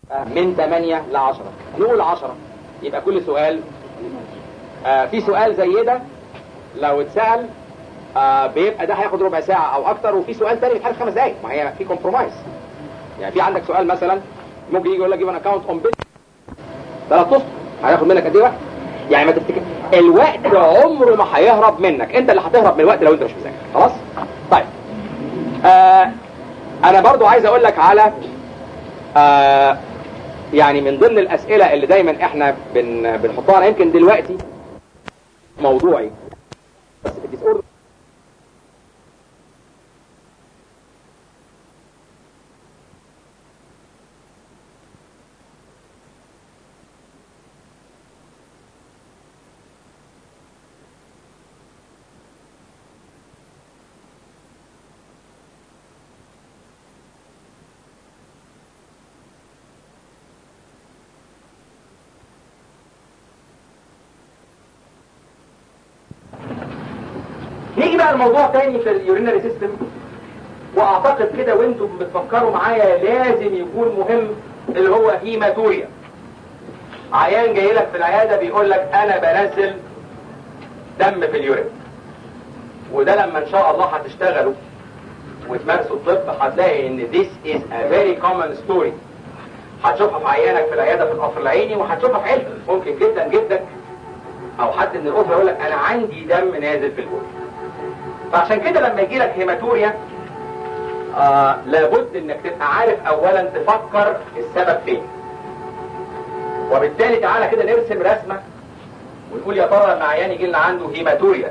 من 8 ل 10 نقول 10 يبقى كل سؤال آه في سؤال زي ده لو اتسال آه بيبقى ده هياخد ربع ساعه او اكتر وفي سؤال تاني بيتحل خمس دقايق ما هي في كومبرومايز يعني في عندك سؤال مثلا ممكن يجي يقول لك جيب ان اكونت اون بيت ثلاث اسطر هياخد منك قد ايه وقت يعني ما تفتكر الوقت عمره ما هيهرب منك انت اللي هتهرب من الوقت لو انت مش مذاكر خلاص طيب آه انا برضو عايز اقول لك على آه يعني من ضمن الاسئله اللي دايما احنا بن بنحطها انا يمكن دلوقتي موضوعي بس في الديسوردر نيجي بقى الموضوع تاني في اليورينري سيستم واعتقد كده وانتم بتفكروا معايا لازم يكون مهم اللي هو هيماتوريا عيان جاي لك في العياده بيقول لك انا بنزل دم في اليورين وده لما ان شاء الله هتشتغلوا وتمارسوا الطب هتلاقي ان this is a very common story هتشوفها في عيانك في العياده في القصر العيني وهتشوفها في عيلتك ممكن جدا جدا او حد من الاسره يقول لك انا عندي دم نازل في البول فعشان كده لما يجي لك هيماتوريا آه لابد انك تبقى عارف اولا تفكر السبب فين وبالتالي تعالى كده نرسم رسمه ونقول يا ترى لما عيان يجي لنا عنده هيماتوريا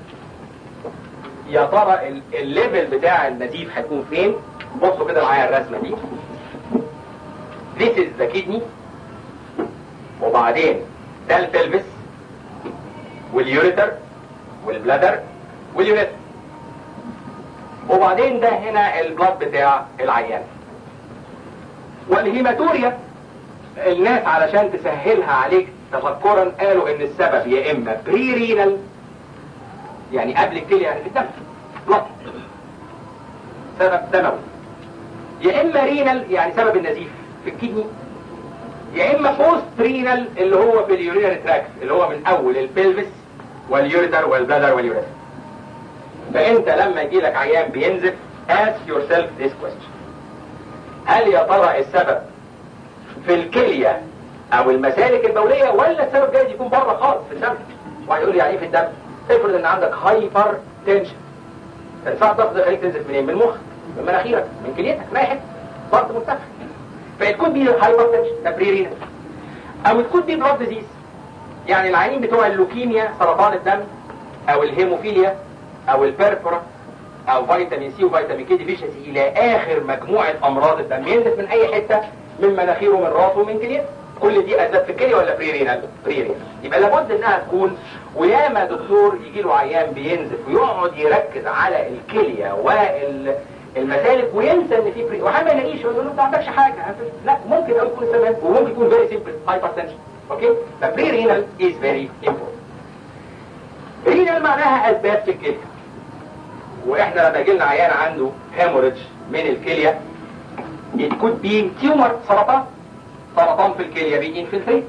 يا ترى ال- الليفل بتاع النزيف هيكون فين بصوا كده معايا الرسمه دي This is the kidney وبعدين ده البلفس واليوريتر والبلادر واليوريتر وبعدين ده هنا البلاد بتاع العيان والهيماتوريا الناس علشان تسهلها عليك تفكرا قالوا ان السبب يا اما بري رينال يعني قبل الكليه يعني في الدم بلاد سبب دموي يا اما رينال يعني سبب النزيف في الكدني يا اما بوست رينال اللي هو في اليورينري تراكت اللي هو من اول البلفس واليوريتر والبلادر واليوريتر فانت لما يجي لك عيان بينزف ask yourself this question هل يا ترى السبب في الكلية او المسالك البولية ولا السبب جايز يكون بره خالص في الدم واحد يقول لي يعني ايه في الدم افرض ان عندك هايبر تنشن ارتفاع الضغط ده يخليك تنزف منين من المخ من مناخيرك من كليتك من اي حته ضغط مرتفع فيكون بي هايبر تنشن تبريرين او تكون بي بلاد ديزيز يعني العيانين بتوع اللوكيميا سرطان الدم او الهيموفيليا او البيرفورا او فيتامين سي وفيتامين كي ديفيشنسي الى اخر مجموعه امراض الدم ينزف من اي حته من مناخيره من راسه من كليته كل دي اسباب في الكليه ولا بريرينال بريرينال يبقى لابد انها تكون وياما دكتور يجي له عيان بينزف ويقعد يركز على الكليه والمسالك وينسى ان في بري وحاجه ما يلاقيش يقول له انت ما عندكش حاجه لا ممكن قوي يكون السبب وممكن يكون فيري سيمبل هايبرتنشن اوكي فبريرينال از فيري امبورتنت رينال معناها اسباب في الكليه واحنا لما يجي لنا عيان عنده هيموريدج من الكليه it could be tumor سرطان سرطان في الكليه بينفلتريت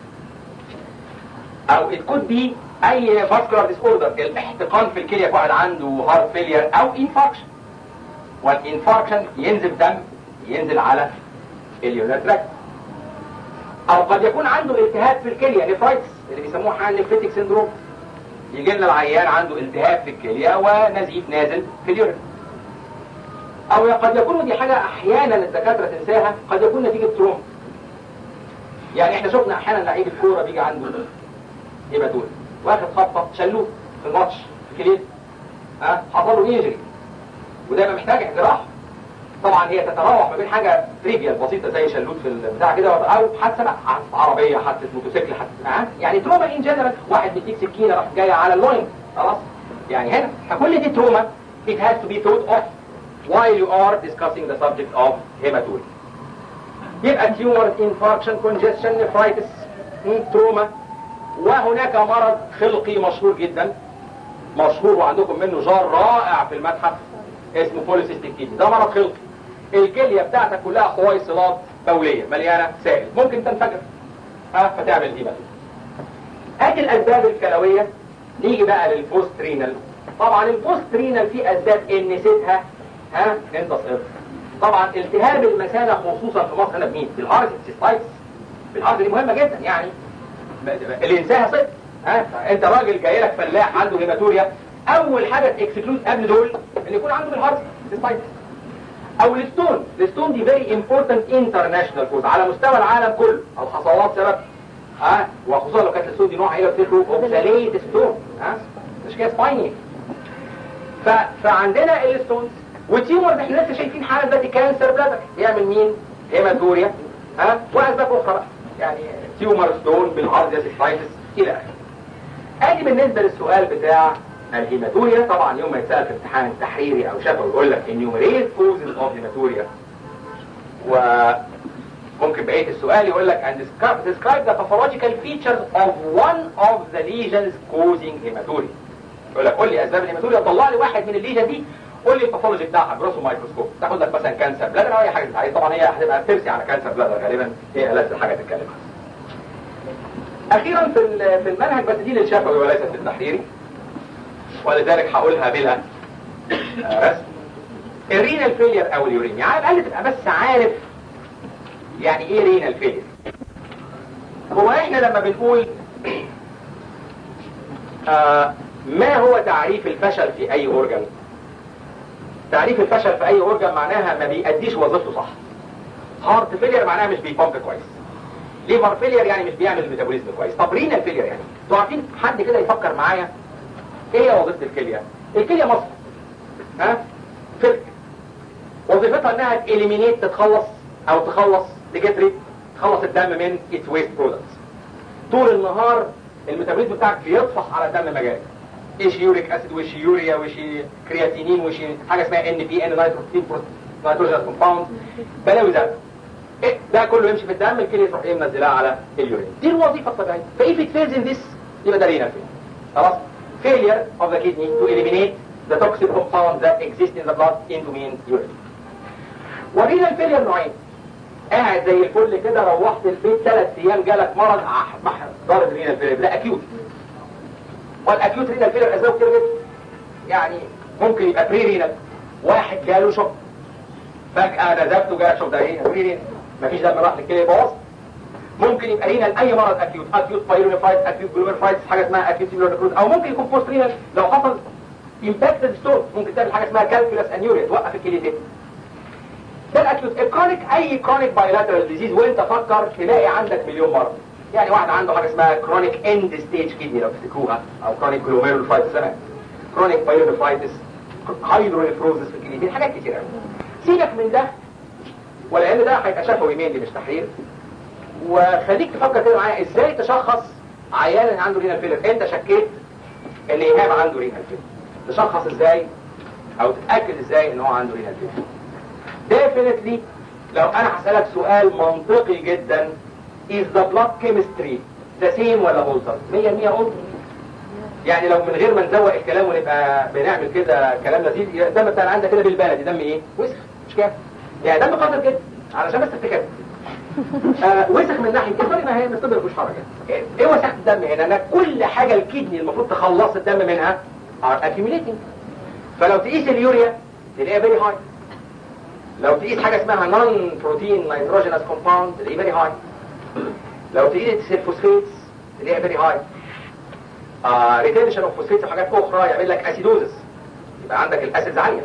او it could be اي vascular disorder الاحتقان في الكليه واحد عنده هارت فيلير او انفاركشن والانفاركشن ينزل دم ينزل على اليونر تراكت او قد يكون عنده التهاب في الكليه نفرايتس اللي بيسموه حال نفريتك سندروم يجي لنا العيان عنده التهاب في الكليه ونزيف نازل في اليورين او قد يكون دي حاجه احيانا الدكاتره تنساها قد يكون نتيجه تروما يعني احنا شفنا احيانا لعيب الكوره بيجي عنده هيماتوم واخد خبطه شلوه في الماتش في كليته ها حصل له انجري وده ما محتاج جراحه طبعا هي تتراوح ما بين حاجه تريفيال بسيطه زي شلوت في البتاع كده او حادثه بقى حادثه عربيه حادثه موتوسيكل حادثه ها يعني تروما ان جنرال واحد بيديك سكينه راح جايه على اللوين خلاص يعني هنا فكل دي تروما it has to be thought of while you are discussing the subject of hematuria يبقى tumor infarction congestion nephritis تروما وهناك مرض خلقي مشهور جدا مشهور وعندكم منه جار رائع في المتحف اسمه بوليسيستيك كيدني ده مرض خلقي الكليه بتاعتك كلها حويصلات بوليه مليانه سائل ممكن تنفجر ها فتعمل هيماتوما ادي الاسباب الكلويه نيجي بقى للبوست رينال طبعا البوست رينال في اسباب ان نسيتها ها انت صفر طبعا التهاب المثانه خصوصا في مصر هنا بمين؟ بالهارت سيستايتس بالهارت دي مهمه جدا يعني اللي ينساها صفر ها انت راجل جاي لك فلاح عنده هيماتوريا اول حاجه تكسكلود قبل دول ان يكون عنده بالهارت سيستايتس او الستون الستون دي فيري امبورتنت انترناشونال كوز على مستوى العالم كله الحصوات سبب ها وخصوصا لو كانت الستون دي نوعها ايه لو تفتكروا اوكساليت ستون ها مش كده سبايني ف... فعندنا الستونز والتيومرز احنا لسه شايفين حاله دلوقتي كانسر بلادر يعمل مين؟ هيماتوريا ها واسباب اخرى بقى. يعني تيومر ستون بالهارد سيستايتس الى اخره ادي بالنسبه للسؤال بتاع الهيماتوريا طبعا يوم ما يتسال في امتحان تحريري او شفوي يقول لك enumerate causes of hematuria وممكن بقيه السؤال يقول لك and describe, describe the pathological features of one of the lesions causing hematuria يقول لك قول لي اسباب الهيماتوريا طلع لي واحد من الليجن دي قول لي الباثولوجي بتاعها بروسو مايكروسكوب تاخد لك مثلا كانسر بلادر او اي حاجه عايز طبعا هي هتبقى ترسي على كانسر بلادر غالبا هي ألذ حاجه تتكلم عنها اخيرا في في المنهج بس دي للشفوي وليست للتحريري ولذلك هقولها بلا رسم الرينال فيلير او اليورين يعني على الاقل تبقى بس عارف يعني ايه رينال فيلير هو احنا لما بنقول آه ما هو تعريف الفشل في اي اورجان تعريف الفشل في اي اورجان معناها ما بيأديش وظيفته صح هارت فيلير معناها مش بيبامب كويس ليفر فيلير يعني مش بيعمل ميتابوليزم كويس طب رينال فيلير يعني انتوا عارفين حد كده يفكر معايا ايه هي وظيفه الكليه الكليه مصر ها فلك وظيفتها انها تإليمينيت تتخلص او تخلص تجتري تخلص الدم من its waste products طول النهار الميتابوليزم بتاعك بيطفح على الدم مجاري ايش يوريك اسيد وش يوريا وش كرياتينين وش حاجه اسمها ان بي ان نيتروجين كومباوند بلاوي ده إيه ده كله يمشي في الدم الكليه تروح ايه منزلها على اليورين دي الوظيفه الطبيعيه فايه في فيلز ان ذس يبقى ده رينال فيلير خلاص failure of the kidney to eliminate the toxic compounds that exist in the blood into mean urine ورينال فيلير نوعين قاعد زي الفل كده روحت البيت ثلاث ايام جالك مرض ضارب رينال فيلير ده اكيوت والاكيوت رينال فيلير اسباب كتير جدا يعني ممكن يبقى بري رينال واحد جاله شوك فجأة نزفته جاله شوك ده ايه بري رينال مفيش دم راح للكلى يبوظ ممكن يبقى رينال اي مرض اكيوت اكيوت بايرونيفايت اكيوت جلوميرفايتس حاجه اسمها اكيوت سيلولار او ممكن يكون بوست رينال لو حصل امباكتد ستون ممكن تعمل حاجه اسمها كالكولاس انيوريا توقف الكليتين ده الاكيوت الكرونيك اي كرونيك بايلاترال ديزيز وانت فكر تلاقي عندك مليون مرض يعني واحد عنده حاجه اسمها كرونيك اند ستيج كيدني لو تفتكروها او كرونيك جلوميرولفايتس زمان كرونيك بايرونيفايتس هايدرونيفروزس في الكليتين حاجات كتير قوي سيبك من ده ولان ده هيبقى شفوي مين مش تحرير وخليك تفكر كده معايا ازاي تشخص عيان اللي عنده رينال فيلر انت شكيت ان ايهاب عنده رينال فيلر تشخص ازاي او تتاكد ازاي ان هو عنده رينال فيلر definitely لو انا هسالك سؤال منطقي جدا is the blood chemistry the same ولا altered 100 100 altered يعني لو من غير ما نزوق الكلام ونبقى بنعمل كده كلام لذيذ الدم بتاعنا عندك كده بالبلدي دم ايه وسخ مش كده يعني دم قاتل جدا علشان بس تفتكر آه وسخ من ناحيه الطريق ما هي من الطب مفيش حرج يعني. ايه وسخ الدم هنا انا كل حاجه الكدني المفروض تخلص الدم منها are accumulating فلو تقيس اليوريا تلاقيها فيري هاي لو تقيس حاجه اسمها نون بروتين نيتروجينس كومباوند تلاقيه فيري هاي لو تقيس الفوسفيتس تلاقيها فيري هاي ريتنشن اوف فوسفيتس وحاجات اخرى يعمل لك اسيدوزس يبقى عندك الاسيدز عاليه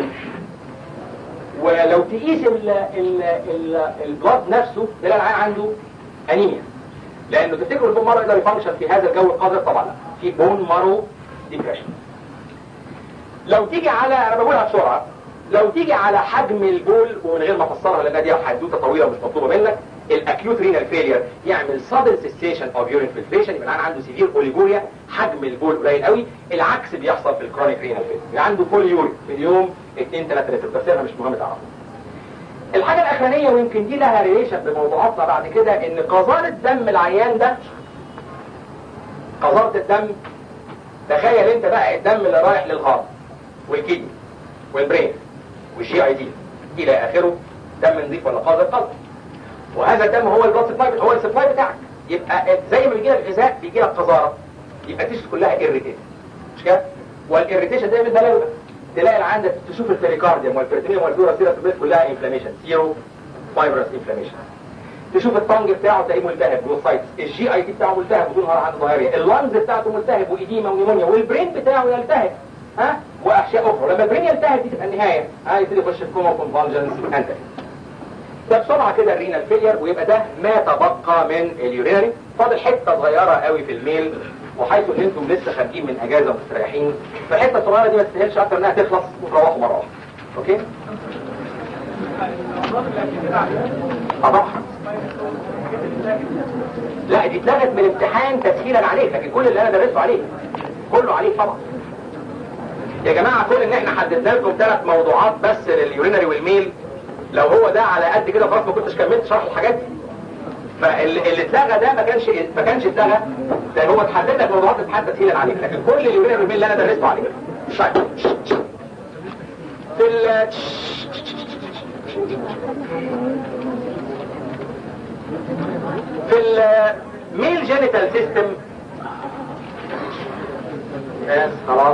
ولو تقيس ال ال ال البلاد نفسه تلاقي العيان عنده انيميا لانه تفتكروا البون مارو يقدر يفانكشن في هذا الجو القذر طبعا لا في بون مارو ديبريشن لو تيجي على انا بقولها بسرعه لو تيجي على حجم البول ومن غير ما افسرها لان دي حدوته طويله ومش مطلوبه منك الاكيوت رينال فيلير يعمل سادن سيسيشن اوف يورين فلتريشن يبقى العيان عنده سيفير اوليجوريا حجم البول قليل قوي العكس بيحصل في الكرونيك رينال فيلير يبقى عنده بول يورين في اليوم 2 3 لتر تفسيرها مش مهم تعرفها الحاجة الأخرانية ويمكن دي لها ريليشن بموضوعاتنا بعد كده إن قذارة دم العيان ده قذارة الدم تخيل أنت بقى الدم اللي رايح للغار والكدني والبرين والجي اي دي إلى آخره دم نظيف ولا قذر قذر وهذا الدم هو البلاد سبلاي هو السبلاي بتاعك يبقى زي ما بيجي لك غذاء بيجي لك قذاره يبقى التيشوز كلها ايريتيت مش كده والاريتيشن ده بالدلاله بقى تلاقي العندك تشوف البريكارديوم والبريتونيوم والدورا سيرا كلها انفلاميشن سيرو فايبرس انفلاميشن تشوف الطنج بتاعه تلاقيه ملتهب جلوسايتس الجي اي تي بتاعه ملتهب وطول النهار عنده ضهريه اللانز بتاعته ملتهب وايديما ونيمونيا والبرين بتاعه يلتهب ها واشياء اخرى لما البرين يلتهب دي تبقى النهايه ها يبتدي يخش في كوما كونفالجنس انت ده بسرعه كده الرينال فيلير ويبقى ده ما تبقى من اليورينري فاضل حته صغيره قوي في الميل وحيث ان انتم لسه خارجين من اجازه ومستريحين فالحته الصغيره دي ما تستاهلش اكتر انها تخلص وتروحوا مره واحده اوكي؟ طبعا لا دي اتلغت من امتحان تسهيلا عليك لكن كل اللي انا درسته عليك كله عليك طبعا يا جماعه كل ان احنا حددنا لكم ثلاث موضوعات بس لليورينري والميل لو هو ده على قد كده خلاص ما كنتش كملت شرح الحاجات دي فاللي اتلغى ده ما كانش ما كانش اتلغى ده هو اتحدد لك موضوعات امتحان تسهيلا عليك لكن كل اليورينري والميل اللي انا درسته عليك طيب في ال في الميل جينيتال سيستم بس خلاص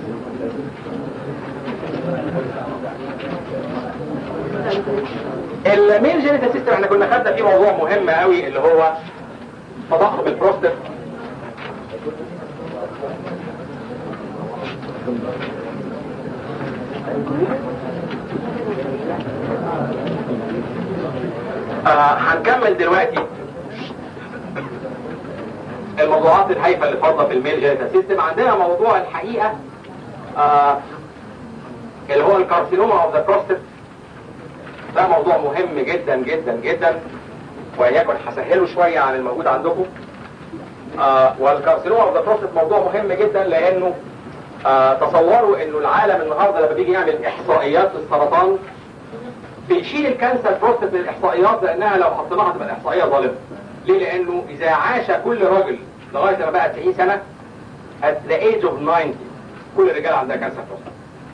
الميل جينيتال سيستم احنا كنا خدنا فيه موضوع مهم قوي اللي هو تضخم البروستات آه هنكمل دلوقتي الموضوعات الهايفه اللي فاضله في الميل جينيتال سيستم عندنا موضوع الحقيقه آه اللي هو الكارسينوما اوف ذا بروستات ده موضوع مهم جدا جدا جدا ويكن هسهله شويه عن الموجود عندكم آه والكارسينوما اوف ذا بروستات موضوع مهم جدا لانه آه تصوروا انه العالم النهارده لما بيجي يعمل احصائيات للسرطان بيشيل الكانسر بروستات من الاحصائيات لانها لو حطيناها تبقى الاحصائيه ظالمه ليه لانه اذا عاش كل راجل لغايه ما بقى 90 سنه at the age of 90 كل الرجال عندها كانسر بروستات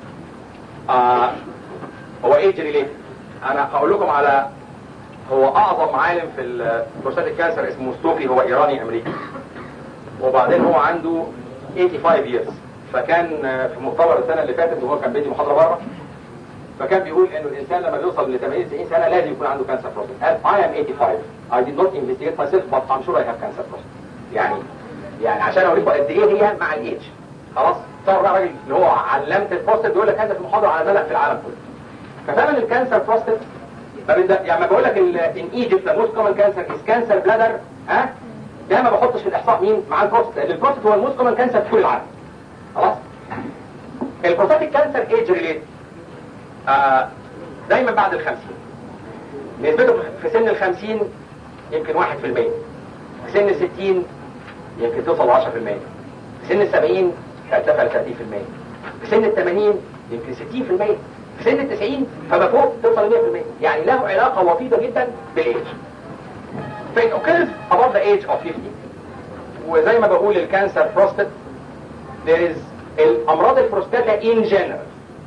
آه هو ايج ريليتد انا هقول لكم على هو اعظم عالم في البروستاتيك كانسر اسمه ستوفي هو ايراني امريكي وبعدين هو عنده 85 years فكان في مؤتمر السنه اللي فاتت وهو كان بيدي محاضره بره فكان بيقول انه الانسان لما بيوصل ل 80 90 سنه لازم يكون عنده كانسر بروستات قال I am 85 I did not investigate myself but I'm sure I have cancer prostate يعني يعني عشان اوريكم قد ايه هي مع الايدج خلاص صار بقى راجل اللي هو علمت البروستات بيقول لك هذا في المحاضره على ملأ في العالم كله ففعلا الكانسر بروستات يعني ما بقول لك ان ايجيبت ذا موست كومن كانسر از كانسر بلادر ها ده ما بحطش في الاحصاء مين مع البروستات لان البروستات هو الموست كومن كانسر في كل العالم خلاص البروستاتيك كانسر ايج ريليت آه دايما بعد الخمسين نسبته في سن الخمسين يمكن واحد في المية في سن الستين يمكن توصل لعشرة في المية في سن السبعين ترتفع لثلاثين في المية في سن الثمانين يمكن ستين في المية في سن التسعين فما فوق توصل لمية في المية يعني له علاقة وطيدة جدا بالايج فإن occurs above the age of 50 وزي ما بقول الكانسر بروستات there is الامراض البروستاتا in general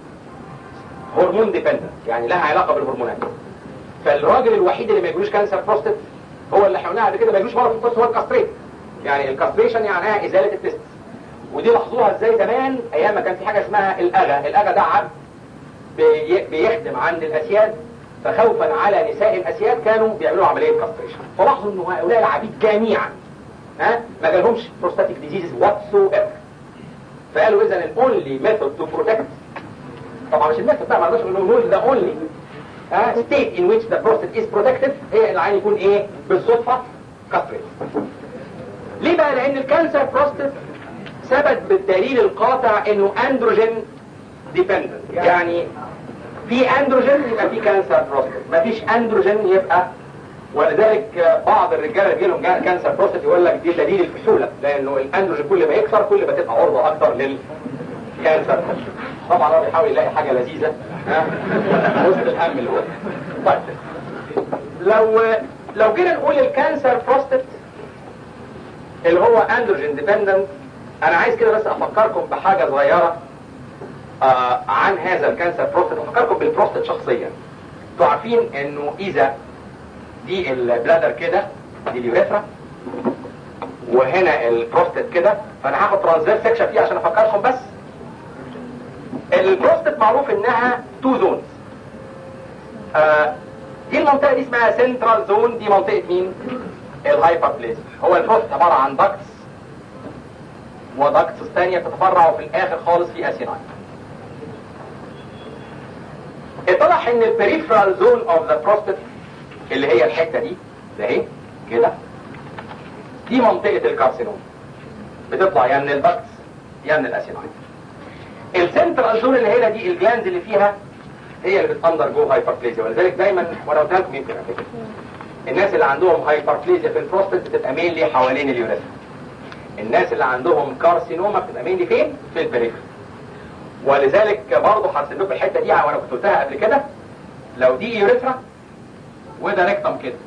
هرمون ديبندنت يعني لها علاقه بالهرمونات فالراجل الوحيد اللي ما يجيلوش كانسر بروستات هو اللي احنا قلنا قبل كده ما يجيلوش مرض في البروستات هو الكاستريت يعني الكاستريشن يعني ازاله التست ودي لاحظوها ازاي زمان ايام ما كان في حاجه اسمها الاغا الاغا ده عبد بي... بيخدم عند الاسياد فخوفا على نساء الاسياد كانوا بيعملوا عمليه كاستريشن فلاحظوا ان هؤلاء العبيد جميعا ها ما جالهمش بروستاتيك ديزيز واتسو ايفر فقالوا اذا الاونلي ميثود تو بروتكت طبعا مش الميثود بقى ما نقدرش نقول ده اونلي ستيت ان ويتش ذا بروستات از بروتكتد هي العين يكون ايه بالصدفه كاستريت ليه بقى لان الكانسر بروستات ثبت بالدليل القاطع انه اندروجين ديبندنت يعني في اندروجين يبقى في كانسر بروستات مفيش اندروجين يبقى ولذلك بعض الرجاله بيجي لهم كانسر بروستات يقول لك دي دليل الفحوله لانه الاندروجين كل ما يكثر كل ما تبقى عرضه اكثر للكانسر طبعا هو بيحاول يلاقي حاجه لذيذه ها وسط الهم اللي هو طيب لو لو جينا نقول الكانسر بروستات اللي هو اندروجين ديبندنت انا عايز كده بس افكركم بحاجه صغيره آه عن هذا الكانسر بروستات افكركم بالبروستات شخصيا انتوا عارفين انه اذا دي البلادر كده دي اليوريثرا وهنا البروستات كده فانا هاخد ترانزفير سكشن فيه عشان افكركم بس البروستات معروف انها تو زونز آه دي المنطقه دي اسمها سنترال زون دي منطقه مين الهايبربليزم هو البروستات عباره عن داكتس وداكتس ثانيه بتتفرع وفي الاخر خالص في اسيناي اتضح ان البريفرال زون اوف ذا بروستات اللي هي الحته دي ده اهي كده دي منطقه الكارسينوم بتطلع يا من البكس يا من الاسيناي السنترال زون اللي هنا دي الجلاند اللي فيها هي اللي بتاندر جو هايبربليزيا ولذلك دايما وانا قلت لكم يمكن قبل كده الناس اللي عندهم هايبربليزيا في البروستات بتبقى مينلي حوالين اليوريثرا الناس اللي عندهم كارسينوما بتبقى مينلي فين في البريفرال ولذلك برضه هرسم لكم الحته دي وانا كنت قلتها قبل كده لو دي يوريثرا وده ريكتم كده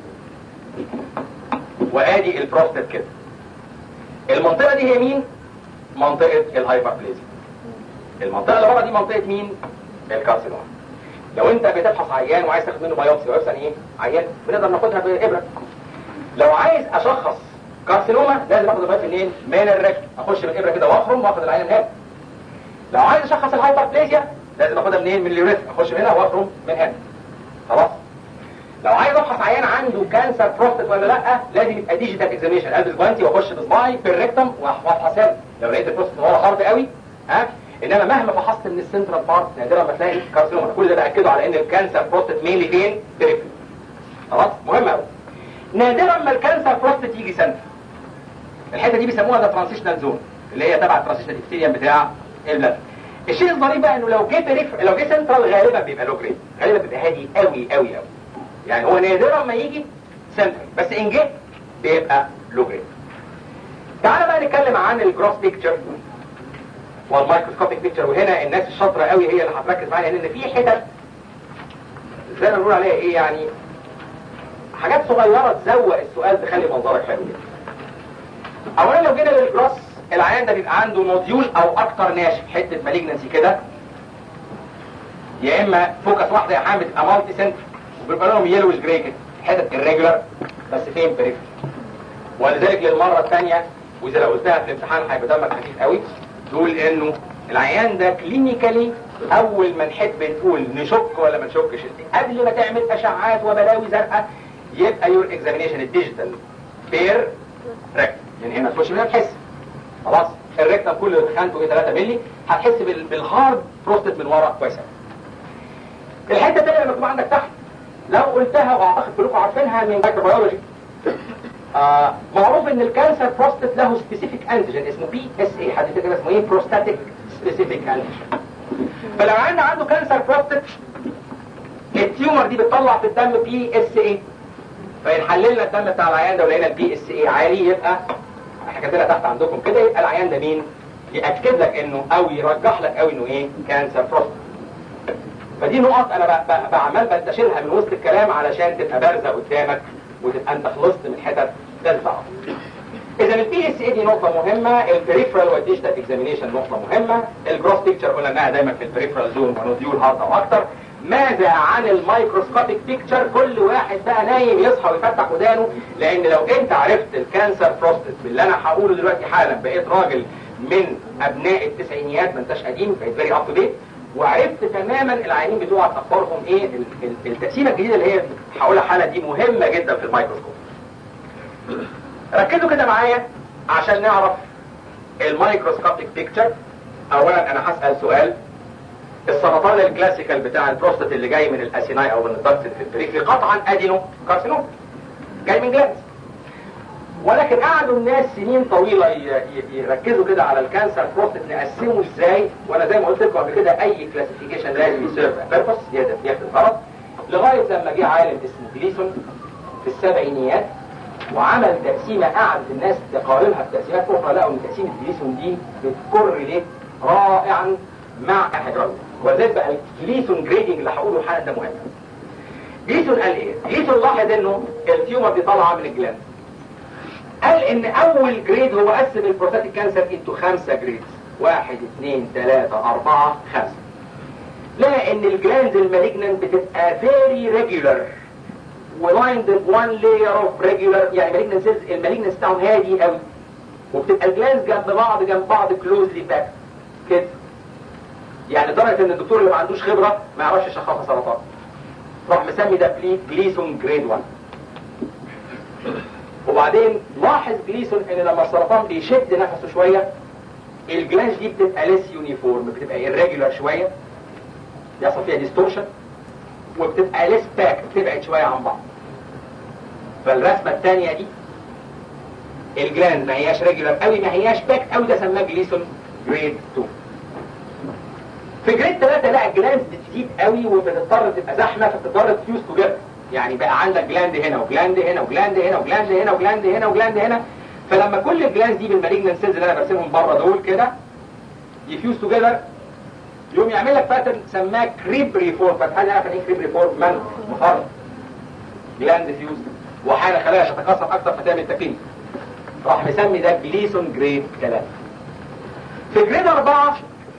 وادي البروستات كده المنطقه دي هي مين منطقه الهايبربليزيا المنطقه اللي بره دي منطقه مين الكارسينوما لو انت بتفحص عيان وعايز تاخد منه بايوبسي بايوبسي يعني ايه عيان بنقدر ناخدها بابره لو عايز اشخص كارسينوما لازم اخد البايوبسي منين من الريكتم اخش بالابره كده واخرم واخد العيان هنا لو عايز اشخص الهايبربليزيا لازم اخدها منين من اليوريثم اخش من هنا واخرم من هنا خلاص لو عايز افحص عيان عنده كانسر بروستات ولا لا لازم يبقى ديجيتال اكزاميشن البس جوانتي واخش بصباعي في الريكتم وافحص لو لقيت البروستات ورا حرب قوي ها انما مهما فحصت من السنترال بارت نادرا ما تلاقي كارسينوما كل ده باكده على ان الكانسر بروستات مينلي فين بريفري خلاص مهم قوي نادرا ما الكانسر بروستات يجي سنتر الحته دي بيسموها ذا ترانزيشنال زون اللي هي تبع الترانزيشنال ابيثيليوم بتاع البلد الشيء الظريف بقى انه لو جه بريف لو جه سنترال غالبا بيبقى لو جريد غالبا بيبقى هادي قوي قوي قوي يعني هو نادرا ما يجي سنترال بس ان جه بيبقى لو جريد تعالى بقى نتكلم عن الجروس بيكتشر والمايكروسكوبيك بيكتشر وهنا الناس الشاطره قوي هي اللي هتركز معايا لان في حتت زي ما بنقول عليها ايه يعني حاجات صغيره تزوق السؤال تخلي منظرك حلو اولا لو جينا للجروس العيان ده بيبقى عنده نوديول او اكتر ناشف حته مالجنسي كده يا اما فوكس واحده يا حامد تبقى مالتي سنتر وبيبقى لهم يلوش جراي كده حتت الريجولار بس فين بريفري ولذلك للمره الثانيه واذا لو قلتها في الامتحان هيبقى دمك خفيف قوي تقول انه العيان ده كلينيكالي اول ما نحب نقول نشك ولا ما نشكش قبل ما تعمل اشعات وبلاوي زرقاء يبقى يور اكزامينيشن الديجيتال بير ريكت يعني هنا تخش منها تحس خلاص الريكتم كله دخانته ايه 3 مللي هتحس بالهارد بروستات من ورا كويس الحته الثانيه اللي مكتوبه عندك تحت لو قلتها واعتقد كلكم عارفينها من مايكروبيولوجي آه معروف ان الكانسر بروستات له سبيسيفيك انتيجين اسمه بي اس اي حد كده اسمه ايه بروستاتيك سبيسيفيك انتيجين فلو عندنا عنده كانسر بروستات التيومر دي بتطلع في الدم بي اس اي فإن حللنا الدم بتاع العيان ده ولقينا البي اس اي عالي يبقى احنا كاتبينها تحت عندكم كده يبقى العيان ده مين؟ يأكد لك انه او يرجح لك قوي انه ايه؟ كانسر بروستات. فدي نقط انا بعمل بنتشلها من وسط الكلام علشان تبقى بارزه قدامك وتبقى انت خلصت من حتت تلفع. اذا البي اس اي دي نقطه مهمه، البريفرال والديجيتال اكزامينيشن نقطه مهمه، الجروس بيكتشر قلنا انها دايما في البريفرال زون ونوديول هارد او اكتر. ماذا عن المايكروسكوبيك بيكتشر كل واحد بقى نايم يصحى ويفتح ودانه لان لو انت عرفت الكانسر بروستات باللي انا هقوله دلوقتي حالا بقيت راجل من ابناء التسعينيات ما انتش قديم بقيت فيري اب تو ديت وعرفت تماما العيانين بتوعك اخبارهم ايه التقسيمه الجديده اللي هي هقولها حالا دي مهمه جدا في الميكروسكوب ركزوا كده معايا عشان نعرف المايكروسكوبيك بيكتشر اولا انا هسال سؤال السرطان الكلاسيكال بتاع البروستات اللي جاي من الاسيناي او من الضغط في البريفري قطعا ادينو كارسينوم جاي من جلاند ولكن قعدوا الناس سنين طويله يركزوا كده على الكانسر بروستات نقسمه ازاي وانا زي ما قلت لكم قبل كده اي كلاسيفيكيشن لازم يسيرف بيربس ياخد الغرض لغايه لما جه عالم اسمه جليسون في السبعينيات وعمل تقسيمه قعدت الناس تقارنها بتقسيمات اخرى لقوا ان تقسيمه جليسون دي بتكورليت رائعا مع الهيدروليز ولذلك بقى الجليسون جريدنج اللي هقوله حالا ده مهم جليسون قال ايه؟ جليسون لاحظ انه التيومر دي طالعه من الجلاند قال ان اول جريد هو قسم البروستاتيك كانسر انتو خمسة جريدز واحد اثنين ثلاثة اربعة خمسة لقى ان الجلاند المالجنان بتبقى فيري ريجولار ولايند بوان لاير اوف ريجولار يعني مالجنس سيلز المالجنس بتاعهم هادي قوي وبتبقى الجلاندز جنب بعض جنب بعض كلوزلي باك كده يعني لدرجه ان الدكتور اللي ما عندوش خبره ما يعرفش يشخصها سرطان راح مسمي ده بلي جليسون جريد 1 وبعدين لاحظ جليسون ان لما السرطان بيشد نفسه شويه الجلاند دي بتبقى ليس يونيفورم بتبقى irregular شويه يحصل فيها ديستورشن وبتبقى ليس باك بتبعد شويه عن بعض فالرسمه الثانيه دي الجلاند ما هياش ريجولار قوي ما هياش باك قوي ده سماه جليسون جريد 2 في جريد 3 لا الجلاند بتزيد قوي وبتضطر تبقى زحمه فبتضطر تفيوز توجذر يعني بقى عندك جلاند هنا وجلاند هنا وجلاند هنا وجلاند هنا وجلاند هنا وجلاند هنا فلما كل الجلاند دي بالمالجنان سيلز اللي انا برسمهم بره دول كده يفيوز توجذر يقوم يعمل لك باترن سماه كريب ريفورم فتحان عارف ايه كريب ريفورم من مفرد جلاند فيوز وحاله خلايا تتكاثر اكتر فتعمل تكليم راح مسمي ده جليسون جريد 3 في جريد 4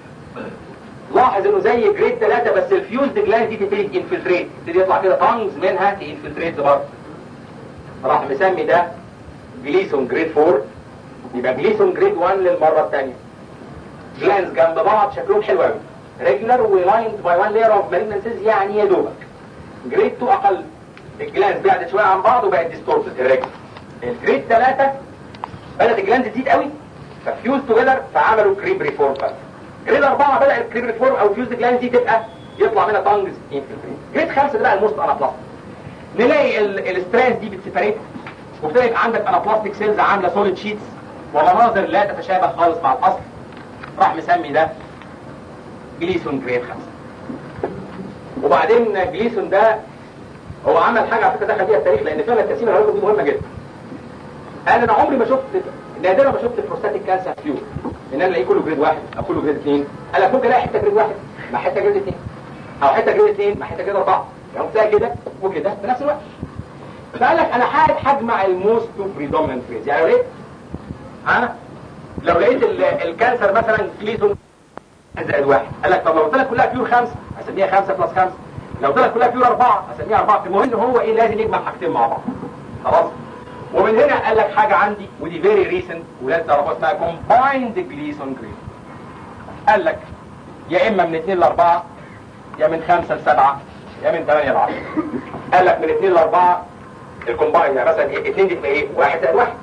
لاحظ انه زي جريد 3 بس الفيوزد جلاند دي تبتدي انفلتريت تبتدي يطلع كده تانجز منها تنفلتريت برضه راح مسمي ده جليسون جريد 4 يبقى جليسون جريد 1 للمره الثانيه جلاندز جنب بعض شكلهم حلو قوي ريجولار ولايند باي وان لاير اوف مالجنان سيلز يعني يا دوبك جريد 2 اقل الجلاندز بعدت شويه عن بعض وبقت ديستورتد الريجولار الجريد 3 بدات الجلاندز تزيد قوي ففيوز توجذر فعملوا كريب ريفورم بقى جريد 4 بدا الكريب ريفورم او فيوز جلاندز دي تبقى يطلع منها تانجز انفلتريت جريد 5 ده بقى الموست انابلاست نلاقي السترانز دي بتسيبريت وابتدى يبقى عندك انابلاستيك سيلز عامله سوليد شيتس ومناظر لا تتشابه خالص مع الاصل راح مسمي ده جليسون جريد 5 وبعدين جليسون ده هو عمل حاجه على فكره دخل فيها التاريخ لان فعلا التقسيم العلاج دي مهمه جدا قال انا عمري ما شفت نادرا ما شفت بروستاتيك كانسر فيو ان انا الاقيه كله جريد واحد او كله جريد اثنين قال لك ممكن الاقي حته جريد واحد مع حته جريد اثنين او حته جريد اثنين مع حته جريد اربعه يعني تلاقي كده وكده في نفس الوقت فقال لك انا حاجه هجمع الموست بريدوميننت فيز يعني لو لقيت ها لو لقيت الكانسر مثلا كليتون زائد واحد قال لك طب لو قلت لك كلها بيور خمسه اسميها خمسه بلس خمسه لو قلت لك كلها بيور اربعه اسميها اربعه المهم ان هو ايه لازم يجمع حاجتين مع بعض خلاص ومن هنا قال لك حاجه عندي ودي فيري ريسنت ولازم تعرفوها اسمها كومبايند جليسون جريد قال لك يا اما من 2 ل 4 يا من 5 ل 7 يا من 8 ل 10 قال لك من 2 ل 4 الكومبايند يعني مثلا ايه 2 دي تبقى ايه 1 زائد 1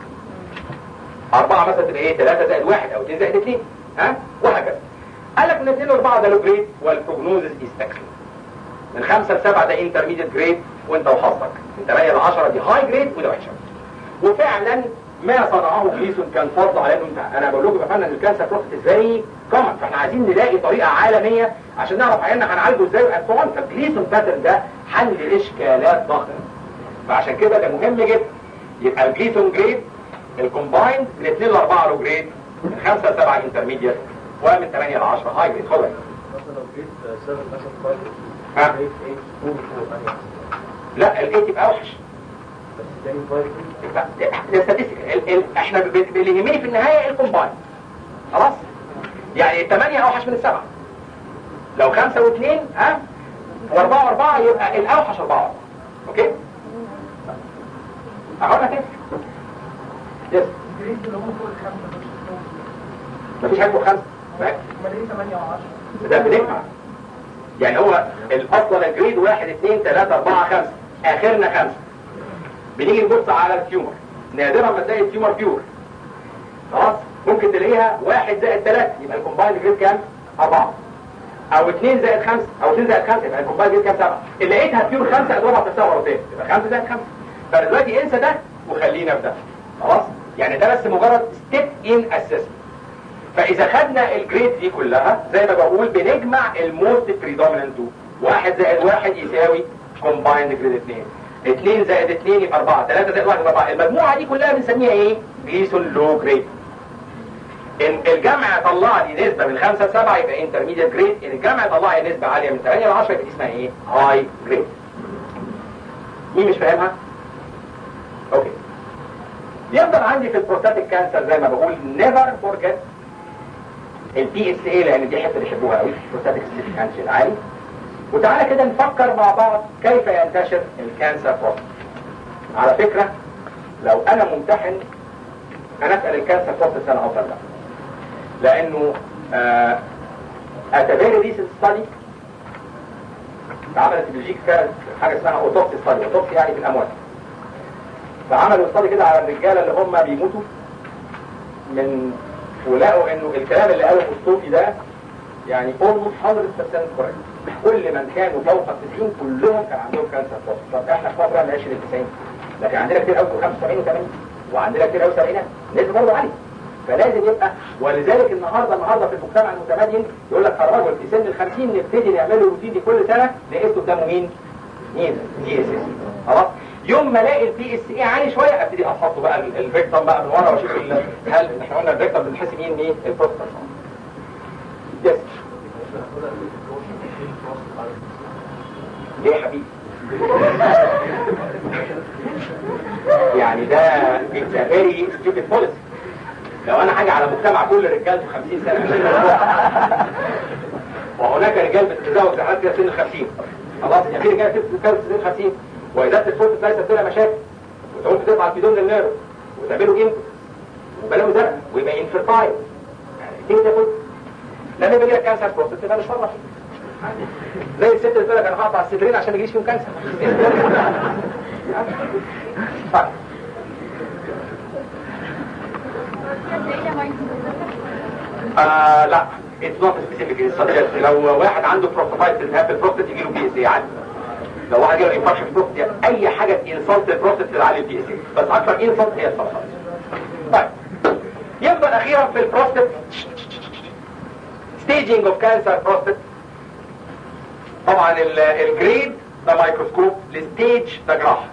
أربعة مثلا تبقى ايه 3 زائد 1 او 2 زائد 2 ها وهكذا قال لك من 2 ل 4 ده لو جريد والبروجنوزز از اكسلنت من 5 ل 7 ده انترميديت جريد وانت وحظك من 8 ل 10 دي هاي جريد وده وحشه وفعلا ما صنعه كليسون كان فضل على انه انا بقول لكم يا فندم الكانسر بروستات فيري كومن فاحنا عايزين نلاقي طريقه عالميه عشان نعرف عيالنا هنعالجه ازاي وان فالكليسون باترن ده حل اشكالات ضخمه فعشان كده ده مهم جدا يبقى الجليسون جريد الكومبايند من 2 ل 4 لو جريد من 5 ل 7 انترميديت ومن 8 ل 10 هاي جريد خد مثلا لو جيت 7 مثلا 5 ها 8 8 4 4 لا الايه تبقى اوحش بس تاني 5 ده statistical. ال- ال- احنا ب- ب- اللي يهمني في النهايه الكومباين خلاص يعني الثمانية اوحش من السبعة لو خمسة واثنين ها واربعة واربعة يبقى الاوحش اربعة اوكي اقول لك ايه يس جريد اللي هم فوق الخمسة مفيش حاجة فوق خمسة امال ايه 8 و10 ده بنجمع يعني هو الاصلا الجريد واحد اثنين ثلاثة اربعة خمسة اخرنا خمسة بنيجي نبص على التيومر نادرا ما تلاقي التيومر بيور خلاص ممكن تلاقيها واحد زائد ثلاثة يبقى الكومبايند جريد كام؟ أربعة أو اثنين زائد خمسة أو اثنين زائد خمسة يبقى الكومبايند جريد كام؟ سبعة اللي لقيتها بيور خمسة أضربها في نفسها مرتين يبقى خمسة زائد خمسة فأنا دلوقتي انسى ده وخلينا في ده خلاص؟ يعني ده بس مجرد ستيب ان اسسمنت فاذا خدنا الجريد دي كلها زي ما بقول بنجمع الموست بريدومينانت واحد زائد واحد يساوي كومبايند جريد اثنين اثنين زائد اثنين يبقى اربعة ثلاثة زائد واحد يبقى اربعة المجموعة دي كلها بنسميها ايه؟ جليسون لو جريد ان الجمع طلع لي نسبة من 5 ل 7 يبقى انترميديت جريد ان الجمع طلع لي نسبة عالية من 8 ل 10 يبقى اسمها ايه؟ هاي جريد مين مش فاهمها؟ اوكي يفضل عندي في البروستاتيك كانسر زي ما بقول نيفر فورجيت البي اس اي لان دي حته بيحبوها قوي بروستاتيك سيتيك انتي العالي وتعالى كده نفكر مع بعض كيف ينتشر الكانسر بروستات على فكرة لو انا ممتحن انا اسأل الكانسر بروستات سنة افضل لا لانه آه اتباري ريسنت ستادي اتعملت في بلجيكا كانت حاجة اسمها اوتوبسي ستادي اوتوبسي يعني في الاموات فعملوا ستادي كده على الرجالة اللي هم بيموتوا من ولقوا انه الكلام اللي قاله الصوفي ده يعني almost 100% كوريكت كل من كانوا فوق ال 90 كلهم كان عندهم كانسر بروستات طب احنا في فتره من 20 ل 90 لكن عندنا كتير قوي 75 و80 وعندنا كتير قوي 70 نسبه برضه عاليه فلازم يبقى ولذلك النهارده النهارده في المجتمع المتمدن يقول لك الرجل في سن ال 50 نبتدي نعمل له روتين دي كل سنه نقيسه قدامه مين؟ مين؟ دي اس اس خلاص يوم ما الاقي البي اس اي عالي شويه ابتدي احطه بقى ال- الفيكتوم بقى من ورا واشوف ال- هل احنا قلنا الفيكتوم بنحس مين مين؟ البروستات يس ليه يا حبيبي؟ يعني ده it's a very stupid policy لو انا حاجة على مجتمع كل رجالته 50 سنة عشان يروح. وهناك رجال بتتزوج لحد كده سن 50 خلاص يعني في رجال بتتجوز سن 50 واذا الفرصة ليست لها مشاكل وتقول بتطلع في دون النيرو وتعملوا انت وبلاقوا زرق ويبقى انفرتايل يعني كده كده لما يجي لك كانسر بروستات تبقى مش فرح زي الست اللي تقول لك انا هقطع الصدرين عشان ما يجيش فيهم كانسر طيب آه لا اتس نوت سبيسيفيك سبجكت لو واحد عنده بروستاتايتس التهاب في البروستات يجي له بي اس اي عادي لو واحد جاله انفكشن في البروستات اي حاجه انسلت البروستات تدعي البي اس اي بس اكثر انسلت هي السرطان طيب يفضل اخيرا في البروستات staging of cancer prostate طبعا ال- الجريد ده مايكروسكوب الستيج ده جراح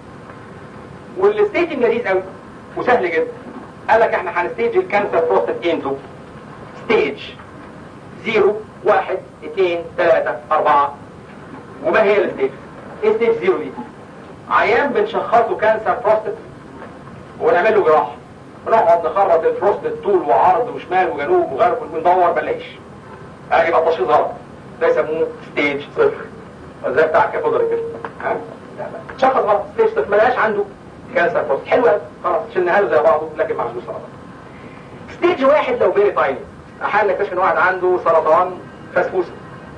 والستيجنج لذيذ قوي وسهل جدا قال لك احنا هنستيج الكانسر بروستات انتو ستيج زيرو واحد اثنين ثلاثة أربعة وما هي الستيج؟ ايه ستيج زيرو دي؟ عيان بنشخصه كانسر بروستات ونعمل له جراحة نقعد نخرط البروستات طول وعرض وشمال وجنوب وغرب وندور ما نلاقيش اه يبقى التشخيص غلط ده يسموه ستيج صفر زي بتاع الكابودري كده ها لا لا شخص غلط ستيج صفر ما لقاش عنده كانسر بروستات حلو قوي خلاص شلناها له زي بعضه لكن ما عندوش سرطان ستيج واحد لو فيري تايني احيانا نكتشف ان واحد عنده سرطان فسفوسه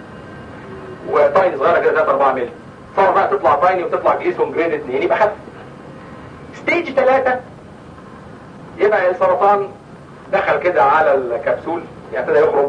وتايني صغيره كده 3 4 مللي صار بقى تطلع تايني وتطلع جريسون جريد 2 يبقى خف ستيج 3 يبقى السرطان دخل كده على الكبسول يعني ابتدى يخرج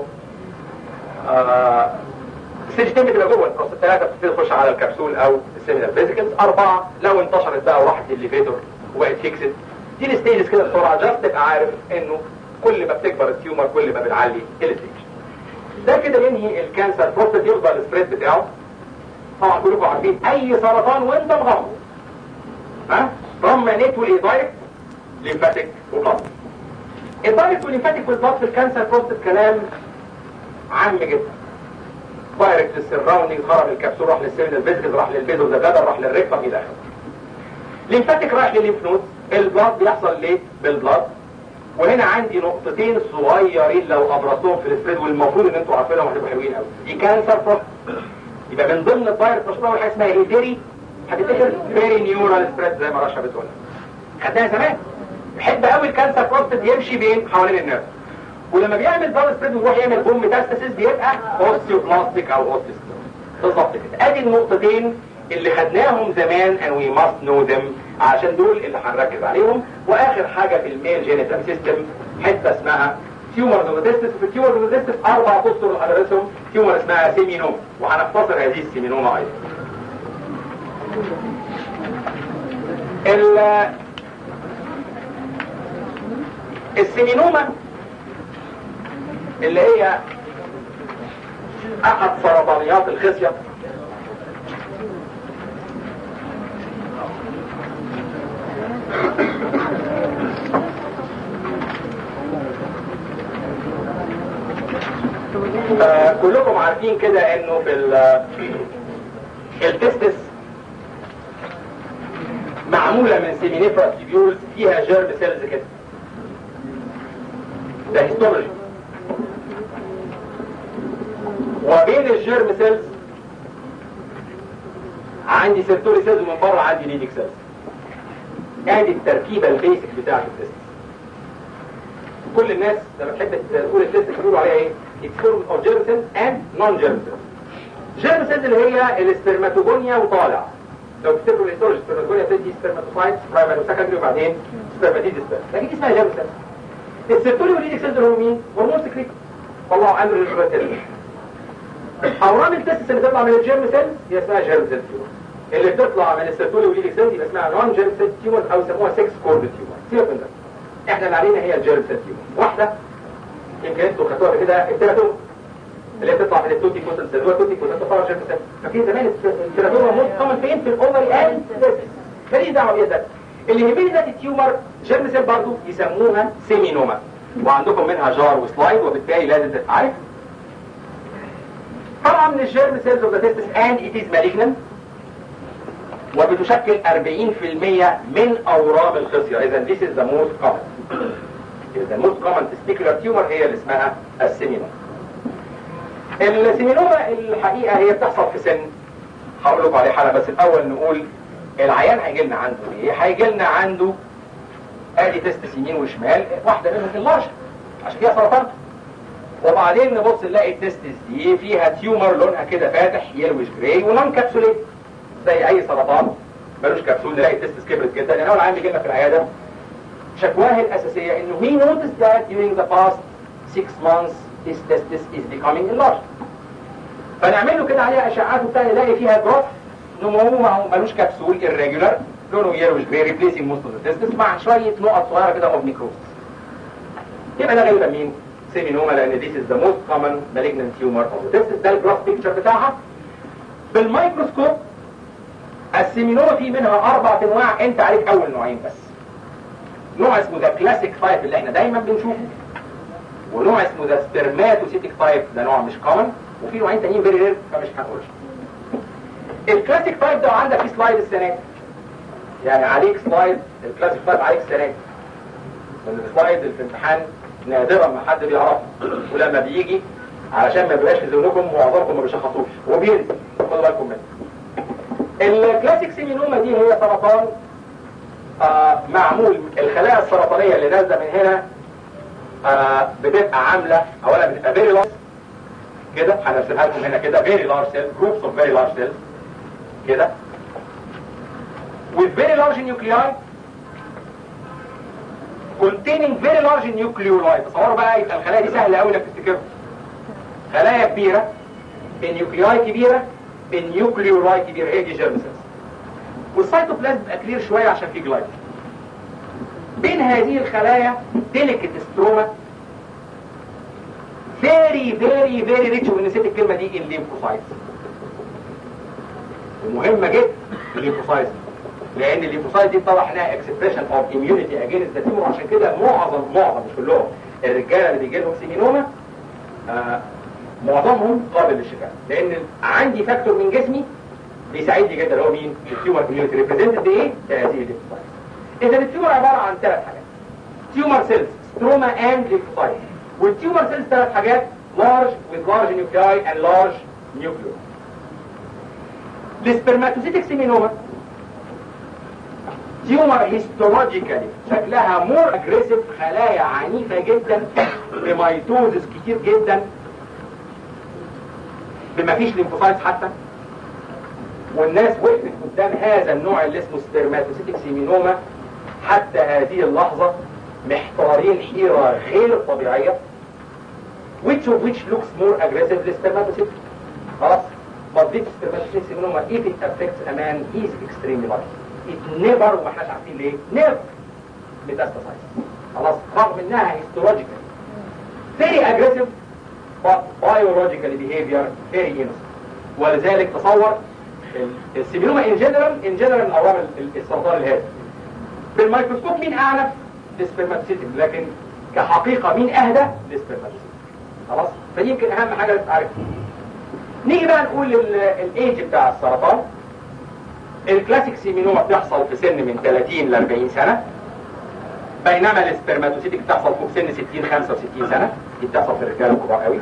آه ستيج 2 بتبقى جوه البروستات 3 بتبتدي تخش على الكبسول او السيمينال فيزيكلز أربعة لو انتشرت بقى وراحت الليفيتور وبقت فيكسد دي الستيجز كده بسرعه جاست تبقى عارف انه كل ما بتكبر التيومر كل ما بنعلي الستيج ده كده ينهي الكانسر بروستات يفضل السبريد بتاعه طبعا كلكم عارفين اي سرطان وانت مغمض ها from manate والايدايركت ليمفاتيك وبلاد الدايركت والليمفاتيك والبلاد في الكانسر بروستات كلام عام جدا دايركت للسراوندينج خرج الكبسول راح للسيرنال فيزيكال راح للبيزو زبادة راح للريكتم الى اخره ليمفاتيك رايح للليمف نود البلاد بيحصل ليه بالبلاد وهنا عندي نقطتين صغيرين لو ابرزتهم في السبريد والمفروض ان انتوا عارفينهم هتبقوا حلوين قوي دي كانسر بروستات يبقى من ضمن الدايركت مشروع اول حاجه اسمها هيتيري هتفتكر فيري نيورال سبريد زي ما رشا بتقولها خدناها زمان بحب قوي الكانسر بروستات يمشي بين حوالين النيرف ولما بيعمل داون سبريد ويروح يعمل بوم ميتاستاسيس بيبقى اوستيوبلاستيك او اوستيوس بالظبط كده ادي النقطتين اللي خدناهم زمان and we must know them عشان دول اللي هنركز عليهم واخر حاجه في الميل جينيتال سيستم حته اسمها تيومر نوزيستس وفي التيومر نوزيستس اربع اسطر هندرسهم تيومر اسمها سيمينوما وهنختصر هذه السيمينوما ايضا ال السيمينوما اللي هي احد سرطانيات الخصية آه كلكم عارفين كده انه في ال- التستس معمولة من سيمينيفرا تيبيولز فيها جيرم سيلز كده ده هيستولوجي وبين الجيرم سيلز عندي سيرتوري سيلز ومن بره عندي ليديك سيلز ادي التركيبه البيسك بتاعت التست كل الناس لما تحب تقول التست بيقولوا عليها ايه؟ It's formed of germ cells and non-germ cells. germ cells اللي هي السpermatogoniا وطالع. لو تفتكروا الهيستولوجي السpermatogoniا بتدي سpermatocytes برايمري وسكندري وبعدين سpermatid cells. لكن دي اسمها germ cells. السيرتولي والليدك سيلز اللي هم مين؟ هرمون سكريت. والله امر للبكتيريا. اورام التستس اللي تطلع من الجيرم سيلز هي اسمها جيرم سيل تيومر. اللي بتطلع من السيرتولي والليدك سيلز يبقى اسمها نون جيرم سيل تيومر او يسموها 6 كورد تيومر. سيبك من ده. احنا اللي علينا هي الجيرم سيل تيومر. واحده يمكن انتوا خدتوها قبل كده التيراتوم اللي هي بتطلع من التوتي كوتل سيل هو التوتي كوتل تطلع جيرم سيل. فاكرين زمان التيراتوم موجود كومن فين؟ في الاوفري اند ماليش دعوه بيها ده. اللي يهمني ده التيومر جيرم سيل برضه يسموها سيمينوما. وعندكم منها جار وسلايد وبالتالي لازم تبقى عارف طبعا من الجيرم سيلز اوف ذا تيستس اند ات از مالجنان وبتشكل 40% من اورام الخصيه اذا this is the most common اذا the most common testicular tumor هي اللي اسمها السيمينوما السيمينوما الحقيقه هي بتحصل في سن هقول لكم عليه حاله بس الاول نقول العيان هيجي لنا عنده ايه هيجي لنا عنده ادي تيست يمين وشمال واحده منهم اللارج عشان فيها سرطان وبعدين نبص نلاقي التستس دي فيها تيومر لونها كده فاتح يلوش جراي ونون كابسوليت زي اي سرطان ملوش كبسول نلاقي التستس كبرت جدا يعني اول عام بيجي لنا في العياده شكواه الاساسيه انه he noticed that during the past six months his testis is becoming enlarged فنعمل له كده عليها اشعاعات وبتاع نلاقي فيها جروث نمو معه ملوش كبسول irregular لونه يلوش جراي ريبليسنج موست اوف ذا تستس مع شويه نقط صغيره كده اوف نيكروز يبقى ده غالبا مين؟ سيمينوما لان this is the most common malignant tumor of the testis ده الجراف بيكتشر بتاعها بالميكروسكوب السيمينوما في منها اربع انواع انت عليك اول نوعين بس نوع اسمه ذا كلاسيك تايب اللي احنا دايما بنشوفه ونوع اسمه ذا سبرماتوسيتيك تايب ده نوع مش كومن وفي نوعين تانيين فيري رير فمش هنقولش الكلاسيك تايب ده عندك في سلايد السنه دي يعني عليك سلايد الكلاسيك تايب عليك السنه دي من السلايد اللي في الامتحان نادرا ما حد بيعرفه ولما بيجي علشان ما يبقاش في ذهنكم معظمكم ما بيشخصوش وبينزل خدوا بالكم منه الكلاسيك سيمينوما دي هي سرطان آه معمول الخلايا السرطانية اللي نازلة من هنا آه بتبقى عاملة اولا بتبقى فيري لارج كده هنرسمها لكم هنا كده فيري لارج سيل جروبس اوف فيري لارج سيلز كده with very large nuclei containing very large nucleoli تصوروا بقى يبقى الخلايا دي سهله قوي انك تفتكرها خلايا كبيره النيوكلياي كبيره النيوكليولاي كبيره هي دي جيرم سيلز والسيتوبلازم بيبقى كلير شويه عشان فيه جلايكوجين بين هذه الخلايا ديليكت ستروما فيري فيري فيري ريتش ونسيت الكلمه دي الليمفوسايتس ومهمه جدا الليمفوسايتس لان الليمفوسايت دي طبعا لها اكسبريشن اوف اميونيتي اجينست ذا تيومر عشان كده معظم معظم مش كلهم الرجاله اللي بيجي لهم سيمينوما آه معظمهم قابل للشفاء لان عندي فاكتور من جسمي بيساعدني جدا هو مين؟ التيومر كوميونتي ريبريزنتد بايه؟ بهذه الليمفوسايت اذا التيومر عباره عن ثلاث حاجات تيومر سيلز ستروما اند ليمفوسايت والتيومر سيلز ثلاث حاجات لارج with large nuclei and large nucleus السبرماتوزيتك سيمينوما تيومر هيستولوجيكالي شكلها مور اجريسيف خلايا عنيفة جدا بميتوزس كتير جدا بما فيش ليمفوسايتس حتى والناس وقفت قدام هذا النوع اللي اسمه سبرماتوسيتك سيمينوما حتى هذه اللحظة محتارين حيرة غير طبيعية which of which looks more aggressive للسبرماتوسيتك خلاص but this spermatocytic seminoma if it affects a man he is extremely lucky it never وما احناش عارفين ليه never metastasize خلاص رغم انها histologically very aggressive but biologically behavior very innocent ولذلك تصور السيمينوما ان جنرال ان جنرال الاورام السرطان الهادي بالميكروسكوب مين اعنف للسبرماتوسيتك لكن كحقيقه مين اهدى للسبرماتوسيتك خلاص فدي يمكن اهم حاجه لازم تعرفها نيجي بقى نقول الايج بتاع السرطان الكلاسيك سيمينوما بتحصل في سن من 30 ل 40 سنة بينما السبرماتوسيتك بتحصل في سن 60 65 سنة دي بتحصل في الرجال الكبار قوي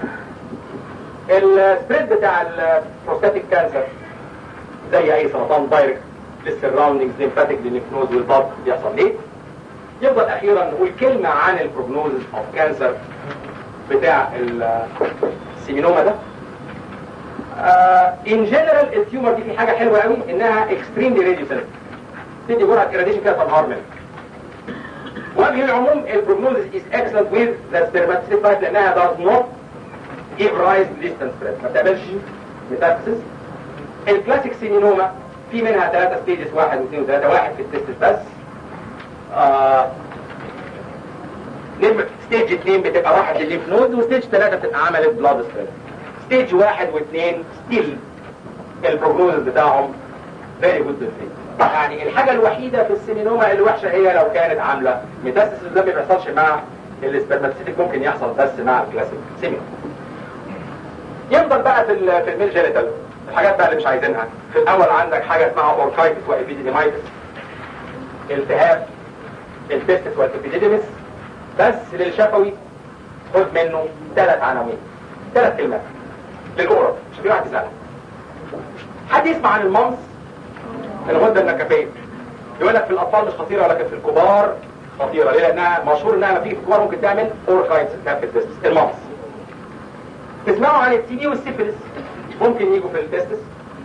السبريد بتاع البروستاتيك كانسر زي اي سرطان دايركت للسراوندنجز ليمفاتيك للنفنوز والبلد بيحصل ليه يفضل اخيرا نقول كلمه عن البروجنوزز اوف كانسر بتاع السيمينوما ده ان جنرال التيومر دي في حاجه حلوه قوي انها اكستريملي راديو سيلف تدي جرعه irradiation كده تنهار منك وجه العموم البروجنوزس is excellent with the spermatocytic type لانها does not give rise to distant spread ما بتعملش ميتاستاسيس الكلاسيك سيمينوما في منها ثلاثة ستيجز واحد واثنين وثلاثة واحد في التستس بس آه ستيج اثنين بتبقى راحت للليمف نود وستيج ثلاثة بتبقى عملت بلاد سبريد ستيج واحد واثنين ستيل البروجنوز بتاعهم فيري جود يعني الحاجة الوحيدة في السيمينوما الوحشة هي لو كانت عاملة ميتاستاسيس ده ما بيحصلش مع السبرماتيتيك ممكن يحصل بس مع الكلاسيك سيمينوما يفضل بقى في ال- في الميل جينيتال الحاجات بقى اللي مش عايزينها في الاول عندك حاجه اسمها اوركايتس وابيديمايتس التهاب التستس والابيديديمس بس للشفوي خد منه ثلاث عناوين ثلاث كلمات للاورال مش في واحد يسالها حد يسمع عن الممس الغده النكفيه يقول لك في الاطفال مش خطيره ولكن في الكبار خطيره ليه لانها مشهور انها لما تيجي في الكبار ممكن تعمل اوركايتس التهاب في التستس الممس تسمعوا عن التي بي والسيفلس ممكن يجوا في التستس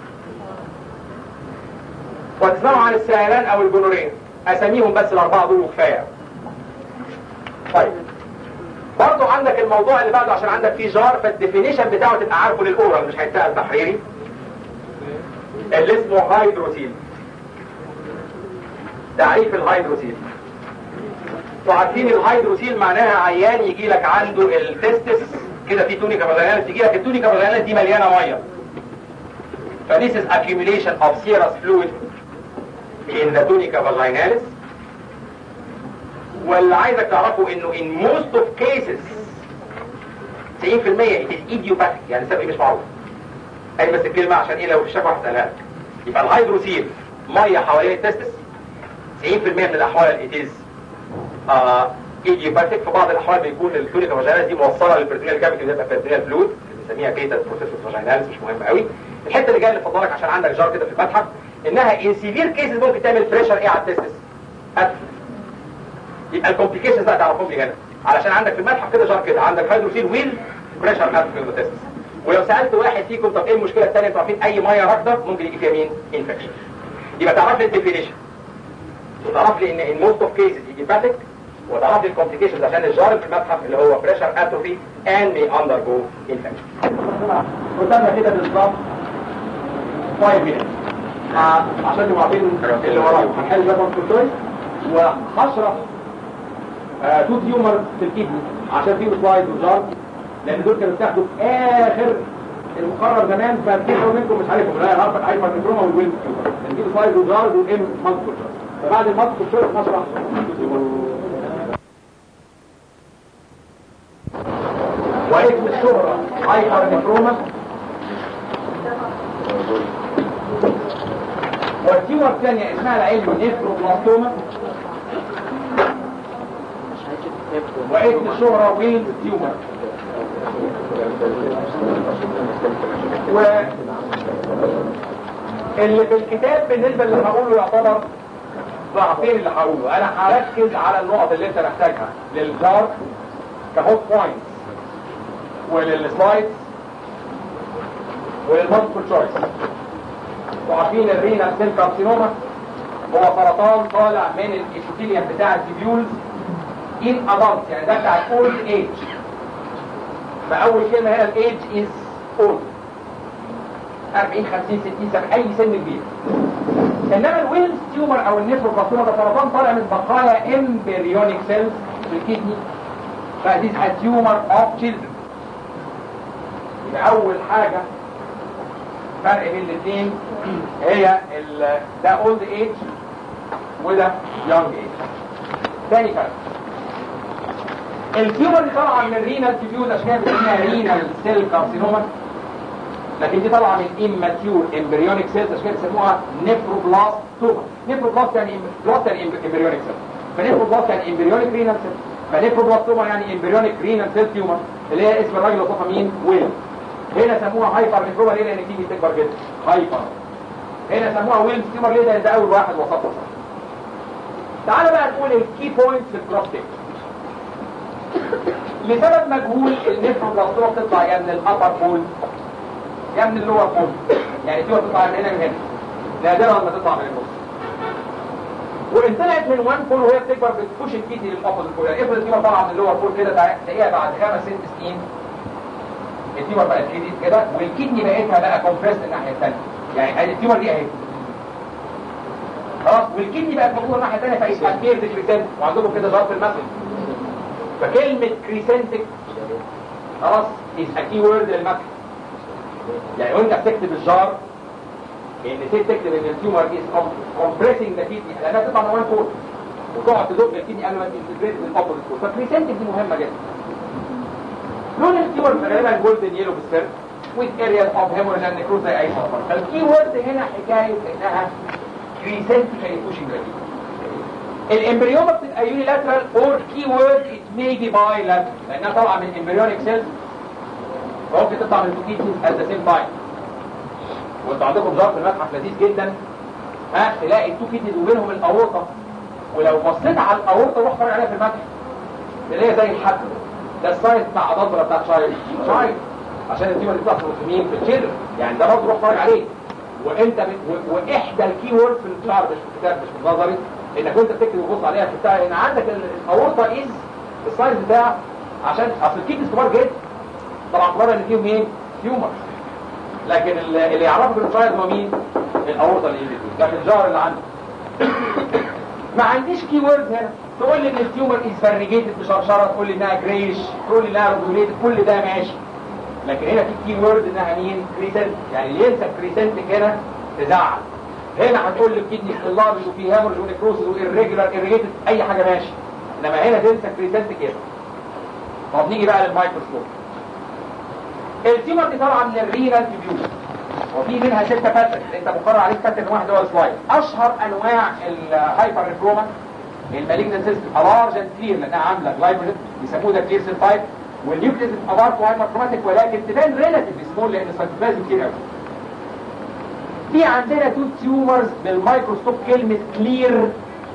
وتسمعوا عن السيلان او الجونورين اساميهم بس الاربعه دول وكفايه طيب برضو عندك الموضوع اللي بعده عشان عندك فيه جار فالديفينيشن بتاعه تبقى عارفه للاورال مش هيتسال تحريري اللي اسمه هايدروسيل تعريف الهايدروسيل وعارفين الهايدروسيل معناها عيان يجي لك عنده التستس كده في تونيكا فاجيناليس تيجي لك التونيكا فاجيناليس دي مليانه ميه ف this is accumulation of serous fluid in the tunica vaginalis واللي عايزك تعرفه انه in most of cases 90% it is idiopathic يعني السبب مش معروف اي بس الكلمه عشان ايه لو في شكوى هسالها لك يبقى الهيدروسيل ميه حوالين التستس 90% من الاحوال it is آه ايديوباثيك في بعض الاحوال بيكون التونيكا فاجيناليس دي موصله للبريتونيال كافيتي وتبقى بيرتونيال فلويد بنسميها بيتا بروسيس فاجيناليس مش مهم قوي الحته اللي جايه اللي فضلك عشان عندك جار كده في المتحف انها ان سيفير كيسز ممكن تعمل بريشر ايه على التستس أتفل. يبقى الكومبليكيشنز بقى تعرفهم لي هنا علشان عندك في المتحف كده جار كده عندك هيدروسيل ويل بريشر اتفل في التستس ولو سالت واحد فيكم طب ايه المشكله الثانيه انتوا عارفين اي ميه راكده ممكن يجي فيها مين انفكشن يبقى تعرف لي الديفينيشن وتعرف لي ان in most of cases idiopathic وتعرف لي الكومبليكيشنز عشان الجار في المتحف اللي هو بريشر اتروفي and may undergo infection قدامنا كده بالظبط 5 minutes آه، عشان تبقوا عارفين اللي ورايا هنحل ده كونسبتوي وهشرح آه، تو تيومر في الكيدني عشان فيه سلايد وجار لان دول كانوا بتاخدوا في اخر المقرر زمان فكتير منكم مش عارفهم لا عارفك عارف الكروما والويل تيومر نجيب سلايد وجار والام مالتيبل فبعد المالتيبل شويه هشرح two tumors. واسم الشهرة هايبر نفروما والتيومر الثانية اسمها العلمي نفروبلاستوما واسم الشهرة ويل تيومر و اللي في الكتاب بالنسبة اللي هقوله يعتبر ضعفين اللي هقوله انا هركز على النقط اللي انت محتاجها للجار كهوت بوينتس وللسلايدز وللمالتيبل تشويس وعارفين الرينا سيل كارسينوما هو سرطان طالع من الابيثيليوم بتاع التيبيولز ان ادلت يعني ده بتاع الاولد ايج فاول كلمه هنا الايج از اولد 40 50 60 70 اي سن كبير انما الويلز تيومر او النيفروبلاستوما ده سرطان طالع من بقايا امبريونيك سيلز في الكدني فدي تيومر اوف تشيلدرن يبقى اول حاجة فرق بين الاثنين هي ال ده اولد ايج وده يونج ايج تاني فرق التيومر اللي طالعه من الرينال تيبيول عشان كده بنسميها رينال سيل كارسينوما لكن دي طالعه من اماتيور امبريونيك سيلز عشان كده بيسموها نيفروبلاستوما نيفروبلاست يعني بلاست يعني امبريونيك سيل فنيفروبلاست يعني امبريونيك رينال سيل فنيفروبلاستوما يعني امبريونيك رينال سيل تيومر اللي هي اسم الراجل وصفها مين ويل هنا سموها هايبر نيفروما ليه لان تيجي تكبر جدا هايبر هنا سموها ويلز تيومر ليه ده ده اول واحد وصفه تعالى بقى نقول الكي بوينت في البروستيت لسبب مجهول النيفروبلاستوما بتطلع يا من الابر بول يا من اللور بول يعني تيومر بتطلع من هنا من هنا نادرا ما تطلع من النص وان طلعت من وان بول وهي بتكبر بتبوش الكيدني للاوبوزيت بول يعني افرض التيومر طالعه من اللور بول كده تلاقيها بعد خمس ست سنين التيومر بقت كيدني كده والكيدني بقيتها بقى كومبريست الناحيه الثانيه يعني ادي التيومر دي اهي خلاص والكدني بقت موجوده الناحيه الثانيه فيبقى كيرد كريسنت وعندكم كده ظرف المثل فكلمه كريسنتك خلاص از كي وورد للمثل يعني وانت بتكتب الجار ان نسيت تكتب ان التيومر از كومبريسنج ذا كدني لانها بتطلع من وان كود وتقعد تزق الكدني قبل ما تنتجريت للاوبوزيت كود فكريسنتك دي مهمه جدا لون التيومر غالبا جولدن يلو بالسر with areas of hemorrhage and necrosis زي اي سرطان فالكي وورد هنا حكايه انها كريسنتيكالي pushing the الامبريوما بتبقى يونيلاترال اور كي وورد ات مي بي باي لاترال لانها طالعه من امبريونيك سيلز ممكن تطلع من الكيدني ات ذا سيم تايم وانتوا عندكم ظرف المتحف لذيذ جدا ها تلاقي التو كيدنيز وبينهم الاورطه ولو بصيت على الاورطه روح اتفرج عليها في المتحف تلاقيها زي الحبل ده السايز بتاع عضله بتاع شايل شايل عشان التيمه دي تطلع في مين في الكيلو يعني ده برضه روح اتفرج عليه وانت ب... و... واحدى الكي وورد في الشعر مش في الكتاب مش في نظري انك انت تكتب وتبص عليها في بتاع ان عندك الاورطه از السايز بتاع عشان اصل الكيدنيز كبار جدا طبعا كبار ان فيهم مين؟ تيومر لكن اللي يعرفه بالسايز هو مين؟ الاورطه اللي يجي لكن الجار اللي عنده ما عنديش كي وورد هنا تقول لي ان التيومر از فاريجيتد بشرشره تقول لي انها جريش تقول لي انها رودوليتد كل ده ماشي لكن هنا في كي وورد انها مين كريسنت يعني اللي ينسى كريسنتك هنا تزعل هنا هتقول لي الكدني كلابي وفي هامرج ونكروسز وإريجولار إريجيتد اي حاجه ماشي انما هنا تنسى كريسنتك هنا طب نيجي بقى للمايكروسكوب التيومر دي طالعه من الرينال تيبيوز وفي منها ستة باترن انت مقرر عليك باترن واحد هو السلايد اشهر انواع الهايبر ريكروما المالجنت سيستم لارج اند كلير لانها عامله جلايكوجين بيسموه ده كلير سيل تايب والنيوكليس ابارت وهايمركروماتيك ولكن تبان ريلاتيف سمول لان السيتوبلازم كتير قوي في عندنا تو تيومرز بالميكروسكوب كلمه كلير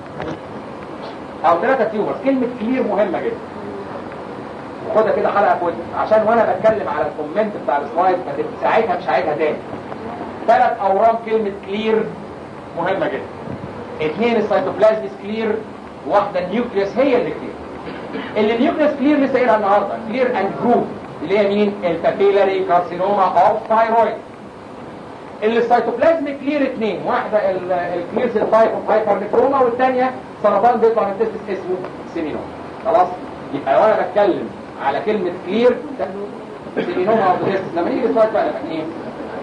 او ثلاثه تيومرز كلمه كلير مهمه جدا خدها كده حلقه كويس عشان وانا بتكلم على الكومنت بتاع السلايد ما تبقى ساعتها مش هعيدها تاني ثلاث اورام كلمه كلير مهمه جدا اثنين السيتوبلازم كلير واحده النيوكليس هي اللي كلير اللي النيوكليس كلير لسه قايلها النهارده كلير اند جروب اللي هي مين البابيلاري كارسينوما اوف ثايرويد اللي السيتوبلازم كلير اثنين واحده الكلير سيل تايب اوف هايبر نيكروما والثانيه سرطان بيطلع من التستس اسمه سيمينوما خلاص يبقى وانا بتكلم على كلمه كلير سيمينوما اوف التستس لما يجي السلايد بقى نبقى ايه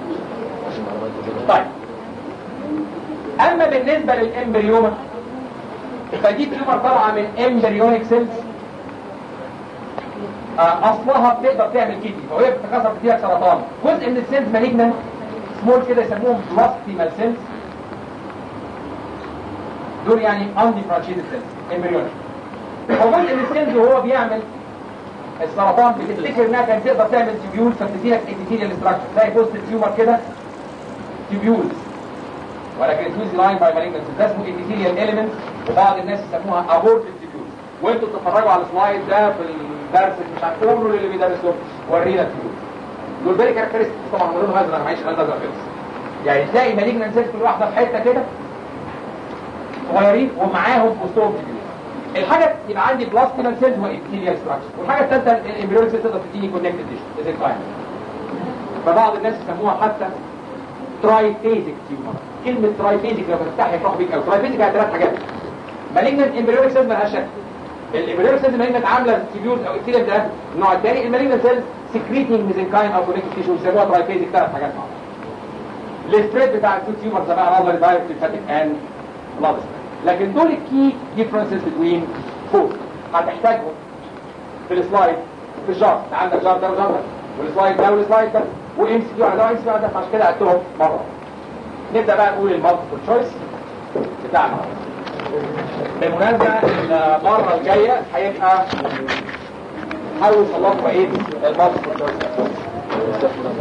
طيب اما بالنسبه للامبريوما فدي تيومر طالعه من امبريونيك سيلز اصلها بتقدر تعمل كيدني فهي بتتكاثر بتجيلك سرطان جزء من السيلز مالجنان سمول كده يسموهم بلاستيمال سيلز دول يعني انديفرانشيتد سيلز امبريونيك وجزء من السيلز وهو بيعمل السرطان بتفتكر انها كانت تقدر تعمل تيوبيول فبتديلك ابيثيليال ستراكشر زي بوست تيومر كده تيوبيولز ولكن التويز لاين باي مالجنس ده اسمه ابيثيليال اليمنت وبعض الناس يسموها ابورتد تيوبيولز وانتوا بتتفرجوا على السلايد ده في الدرس مش هتقولوا للي بيدرسوا ورينا التيوبيولز دول فيري كاركترستيك طبعا لونهم ازرق انا معيش غير ازرق خالص يعني تلاقي مالجنس سيلز كل واحده في حته كده صغيرين ومعاهم وسطهم تيوبيولز الحاجه يبقى عندي بلاستيمال سيلز وابيثيليال ستراكشر والحاجه الثالثه الامبريونيك سيلز تقدر تديني كونكتد تيشو فبعض الناس يسموها حتى ترايفيزيك تيومر كلمة ترايفيزيك لو فتحها يفرح بيك او ترايفيزيك هي ثلاث حاجات مالجنت امبريونيك سيلز مالهاش شكل الامبريونيك سيلز مالجنت عامله تيبيوز او اكتيليم ده النوع الثاني المالجنت سيلز سكريتنج ميزنكاين او كونكتيف تيشو يسموها ترايفيزيك ثلاث حاجات مع بعض السبريد بتاع التو تيومرز ده بقى نظري دايركت ليمفاتيك اند بلاد لكن دول الكي ديفرنسز بتوين فوق هتحتاجهم في السلايد في الجار عندك جار ده وجار ده والسلايد ده والسلايد ده وام سي كيو على ده وام سي كيو على ده عشان كده قلتهم مره نبدا بقى نقول المالتيبل تشويس بتاعنا بالمناسبه المره الجايه هيبقى حاول صلاح ايه المالتيبل تشويس